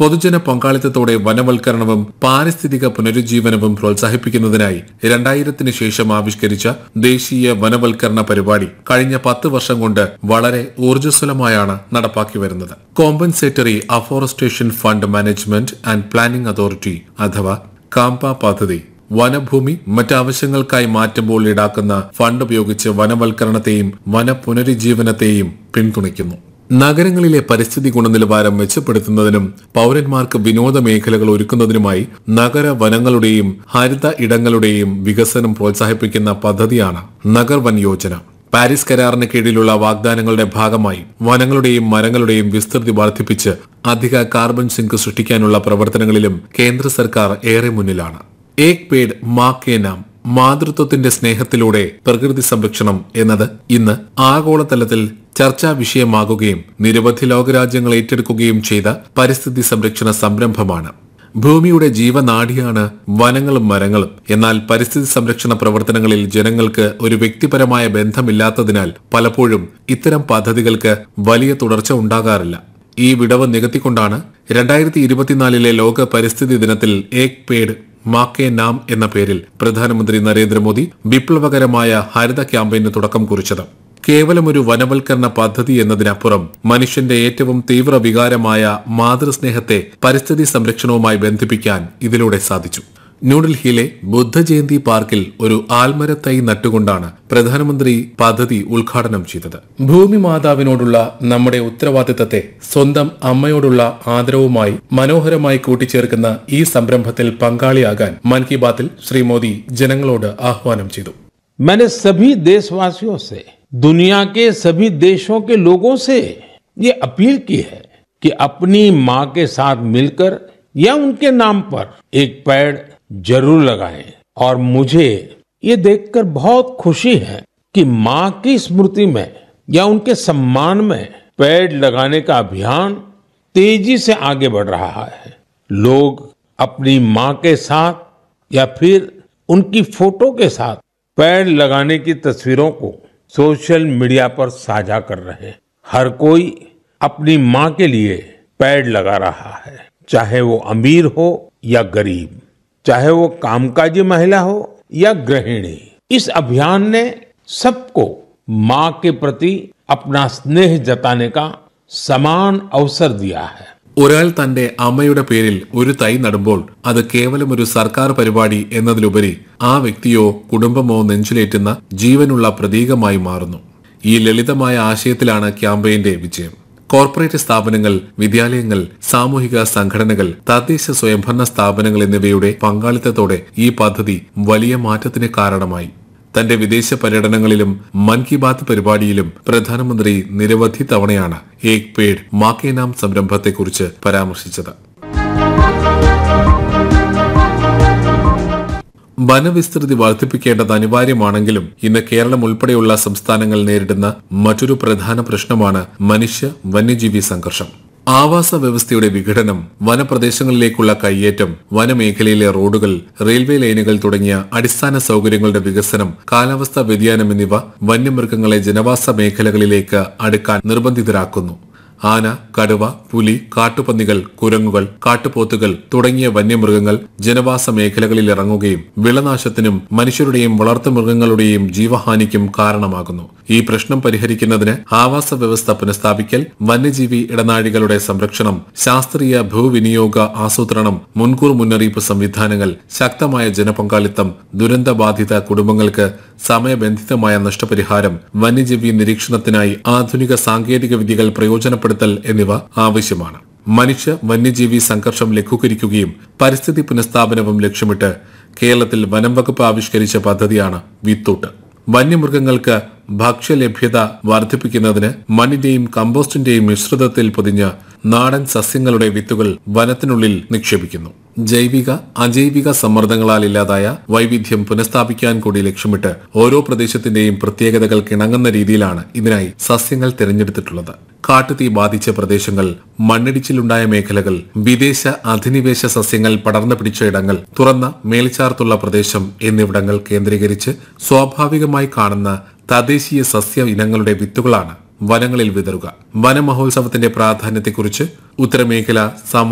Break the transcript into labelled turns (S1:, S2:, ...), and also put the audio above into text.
S1: പൊതുജന പങ്കാളിത്തത്തോടെ വനവൽക്കരണവും പാരിസ്ഥിതിക പുനരുജ്ജീവനവും പ്രോത്സാഹിപ്പിക്കുന്നതിനായി രണ്ടായിരത്തിന് ശേഷം ആവിഷ്കരിച്ച ദേശീയ വനവൽക്കരണ പരിപാടി കഴിഞ്ഞ പത്ത് വർഷം കൊണ്ട് വളരെ ഊർജ്ജസ്വലമായാണ് നടപ്പാക്കി വരുന്നത് compensatory afforestation fund management and planning authority അഥവാ കാമ്പ പദ്ധതി വനഭൂമി മറ്റാവശ്യങ്ങൾക്കായി മാറ്റുമ്പോൾ ഈടാക്കുന്ന ഫണ്ട് ഉപയോഗിച്ച് വനവൽക്കരണത്തെയും വന പുനരുജ്ജീവനത്തെയും പിന്തുണയ്ക്കുന്നു നഗരങ്ങളിലെ പരിസ്ഥിതി ഗുണനിലവാരം മെച്ചപ്പെടുത്തുന്നതിനും പൌരന്മാർക്ക് വിനോദ മേഖലകൾ ഒരുക്കുന്നതിനുമായി നഗര വനങ്ങളുടെയും ഹരിത ഇടങ്ങളുടെയും വികസനം പ്രോത്സാഹിപ്പിക്കുന്ന പദ്ധതിയാണ് നഗർ വൻ യോജന പാരീസ് കരാറിന് കീഴിലുള്ള വാഗ്ദാനങ്ങളുടെ ഭാഗമായി വനങ്ങളുടെയും മരങ്ങളുടെയും വിസ്തൃതി വർദ്ധിപ്പിച്ച് അധിക കാർബൺ സിങ്ക് സൃഷ്ടിക്കാനുള്ള പ്രവർത്തനങ്ങളിലും കേന്ദ്ര സർക്കാർ ഏറെ മുന്നിലാണ് ഏക് പേഡ് മാ കെ നാം മാതൃത്വത്തിന്റെ സ്നേഹത്തിലൂടെ പ്രകൃതി സംരക്ഷണം എന്നത് ഇന്ന് ആഗോളതലത്തിൽ ചർച്ചാ വിഷയമാകുകയും നിരവധി ലോകരാജ്യങ്ങൾ ഏറ്റെടുക്കുകയും ചെയ്ത പരിസ്ഥിതി സംരക്ഷണ സംരംഭമാണ് ഭൂമിയുടെ ജീവനാഡിയാണ് വനങ്ങളും മരങ്ങളും എന്നാൽ പരിസ്ഥിതി സംരക്ഷണ പ്രവർത്തനങ്ങളിൽ ജനങ്ങൾക്ക് ഒരു വ്യക്തിപരമായ ബന്ധമില്ലാത്തതിനാൽ പലപ്പോഴും ഇത്തരം പദ്ധതികൾക്ക് വലിയ തുടർച്ച ഉണ്ടാകാറില്ല ഈ വിടവ് നികത്തിക്കൊണ്ടാണ് രണ്ടായിരത്തി ഇരുപത്തിനാലിലെ ലോക പരിസ്ഥിതി ദിനത്തിൽ ഏക് പേഡ് മാക്കേ നാം എന്ന പേരിൽ പ്രധാനമന്ത്രി നരേന്ദ്രമോദി വിപ്ലവകരമായ ഹരിത ക്യാമ്പയിന് തുടക്കം കുറിച്ചത് കേവലം ഒരു വനവൽക്കരണ പദ്ധതി എന്നതിനപ്പുറം മനുഷ്യന്റെ ഏറ്റവും തീവ്ര വികാരമായ മാതൃസ്നേഹത്തെ പരിസ്ഥിതി സംരക്ഷണവുമായി ബന്ധിപ്പിക്കാൻ ഇതിലൂടെ സാധിച്ചു ന്യൂഡൽഹിയിലെ ബുദ്ധജയന്തി പാർക്കിൽ ഒരു ആൽമരത്തൈ നട്ടുകൊണ്ടാണ് പ്രധാനമന്ത്രി പദ്ധതി ഉദ്ഘാടനം ചെയ്തത് ഭൂമി മാതാവിനോടുള്ള നമ്മുടെ ഉത്തരവാദിത്തത്തെ സ്വന്തം അമ്മയോടുള്ള ആദരവുമായി മനോഹരമായി കൂട്ടിച്ചേർക്കുന്ന ഈ സംരംഭത്തിൽ പങ്കാളിയാകാൻ മൻ കി ബാത്തിൽ ശ്രീ മോദി ജനങ്ങളോട് ആഹ്വാനം ചെയ്തു
S2: मैंने सभी देशवासियों से दुनिया के सभी देशों के लोगों से ये अपील की है कि अपनी माँ के साथ मिलकर या उनके नाम पर एक पेड़ जरूर लगाएं और मुझे ये देखकर बहुत खुशी है कि माँ की स्मृति में या उनके सम्मान में पेड़ लगाने का अभियान तेजी से आगे बढ़ रहा है लोग अपनी माँ के साथ या फिर उनकी फोटो के साथ पेड़ लगाने की तस्वीरों को सोशल मीडिया पर साझा कर रहे हैं हर कोई अपनी माँ के लिए पेड़ लगा रहा है चाहे वो अमीर हो या गरीब चाहे वो कामकाजी महिला हो या गृहिणी इस अभियान ने सबको माँ के प्रति अपना स्नेह जताने का समान अवसर दिया है
S1: ഒരാൾ തന്റെ അമ്മയുടെ പേരിൽ ഒരു തൈ നടുമ്പോൾ അത് കേവലം ഒരു സർക്കാർ പരിപാടി എന്നതിലുപരി ആ വ്യക്തിയോ കുടുംബമോ നെഞ്ചിലേറ്റുന്ന ജീവനുള്ള പ്രതീകമായി മാറുന്നു ഈ ലളിതമായ ആശയത്തിലാണ് ക്യാമ്പയിന്റെ വിജയം കോർപ്പറേറ്റ് സ്ഥാപനങ്ങൾ വിദ്യാലയങ്ങൾ സാമൂഹിക സംഘടനകൾ തദ്ദേശ സ്വയംഭരണ സ്ഥാപനങ്ങൾ എന്നിവയുടെ പങ്കാളിത്തത്തോടെ ഈ പദ്ധതി വലിയ മാറ്റത്തിന് കാരണമായി തന്റെ വിദേശ പര്യടനങ്ങളിലും മൻ കി ബാത്ത് പരിപാടിയിലും പ്രധാനമന്ത്രി നിരവധി തവണയാണ് ഏക് പേഡ് മാക്കേ നാം സംരംഭത്തെക്കുറിച്ച് പരാമർശിച്ചത് വനവിസ്തൃതി വർദ്ധിപ്പിക്കേണ്ടത് അനിവാര്യമാണെങ്കിലും ഇന്ന് കേരളം ഉൾപ്പെടെയുള്ള സംസ്ഥാനങ്ങൾ നേരിടുന്ന മറ്റൊരു പ്രധാന പ്രശ്നമാണ് മനുഷ്യ വന്യജീവി സംഘർഷം ആവാസ വ്യവസ്ഥയുടെ വിഘടനം വനപ്രദേശങ്ങളിലേക്കുള്ള കയ്യേറ്റം വനമേഖലയിലെ റോഡുകൾ റെയിൽവേ ലൈനുകൾ തുടങ്ങിയ അടിസ്ഥാന സൗകര്യങ്ങളുടെ വികസനം കാലാവസ്ഥാ വ്യതിയാനം എന്നിവ വന്യമൃഗങ്ങളെ ജനവാസ മേഖലകളിലേക്ക് അടുക്കാൻ നിർബന്ധിതരാക്കുന്നു ആന കടുവ പുലി കാട്ടുപന്നികൾ കുരങ്ങുകൾ കാട്ടുപോത്തുകൾ തുടങ്ങിയ വന്യമൃഗങ്ങൾ ജനവാസ മേഖലകളിൽ ഇറങ്ങുകയും വിളനാശത്തിനും മനുഷ്യരുടെയും വളർത്തുമൃഗങ്ങളുടെയും ജീവഹാനിക്കും കാരണമാകുന്നു ഈ പ്രശ്നം പരിഹരിക്കുന്നതിന് ആവാസ വ്യവസ്ഥ പുനഃസ്ഥാപിക്കൽ വന്യജീവി ഇടനാഴികളുടെ സംരക്ഷണം ശാസ്ത്രീയ ഭൂവിനിയോഗ ആസൂത്രണം മുൻകൂർ മുന്നറിയിപ്പ് സംവിധാനങ്ങൾ ശക്തമായ ജനപങ്കാളിത്തം ദുരന്തബാധിത കുടുംബങ്ങൾക്ക് സമയബന്ധിതമായ നഷ്ടപരിഹാരം വന്യജീവി നിരീക്ഷണത്തിനായി ആധുനിക സാങ്കേതിക വിദ്യകൾ പ്രയോജനപ്പെടുത്തൽ എന്നിവ ആവശ്യമാണ് മനുഷ്യ വന്യജീവി സംഘർഷം ലഘൂകരിക്കുകയും പരിസ്ഥിതി പുനഃസ്ഥാപനവും ലക്ഷ്യമിട്ട് കേരളത്തിൽ വനം വകുപ്പ് ആവിഷ്കരിച്ച പദ്ധതിയാണ് വിത്തൂട്ട് വന്യമൃഗങ്ങൾക്ക് ഭക്ഷ്യലഭ്യത വർദ്ധിപ്പിക്കുന്നതിന് മണ്ണിന്റെയും കമ്പോസ്റ്റിന്റെയും മിശ്രിതത്തിൽ പൊതിഞ്ഞ നാടൻ സസ്യങ്ങളുടെ വിത്തുകൾ വനത്തിനുള്ളിൽ നിക്ഷേപിക്കുന്നു ജൈവിക അജൈവിക സമ്മർദ്ദങ്ങളാൽ ഇല്ലാതായ വൈവിധ്യം പുനഃസ്ഥാപിക്കാൻ കൂടി ലക്ഷ്യമിട്ട് ഓരോ പ്രദേശത്തിന്റെയും പ്രത്യേകതകൾക്ക് ഇണങ്ങുന്ന രീതിയിലാണ് ഇതിനായി സസ്യങ്ങൾ തിരഞ്ഞെടുത്തിട്ടുള്ളത് കാട്ടുതീ ബാധിച്ച പ്രദേശങ്ങൾ മണ്ണിടിച്ചിലുണ്ടായ മേഖലകൾ വിദേശ അധിനിവേശ സസ്യങ്ങൾ പടർന്നു പിടിച്ച ഇടങ്ങൾ തുറന്ന മേൽച്ചാർത്തുള്ള പ്രദേശം എന്നിവിടങ്ങൾ കേന്ദ്രീകരിച്ച് സ്വാഭാവികമായി കാണുന്ന തദ്ദേശീയ സസ്യ ഇനങ്ങളുടെ വിത്തുകളാണ് വനങ്ങളിൽ വിതറുക വനമഹോത്സവത്തിന്റെ പ്രാധാന്യത്തെക്കുറിച്ച് ഉത്തരമേഖല സാമൂഹിക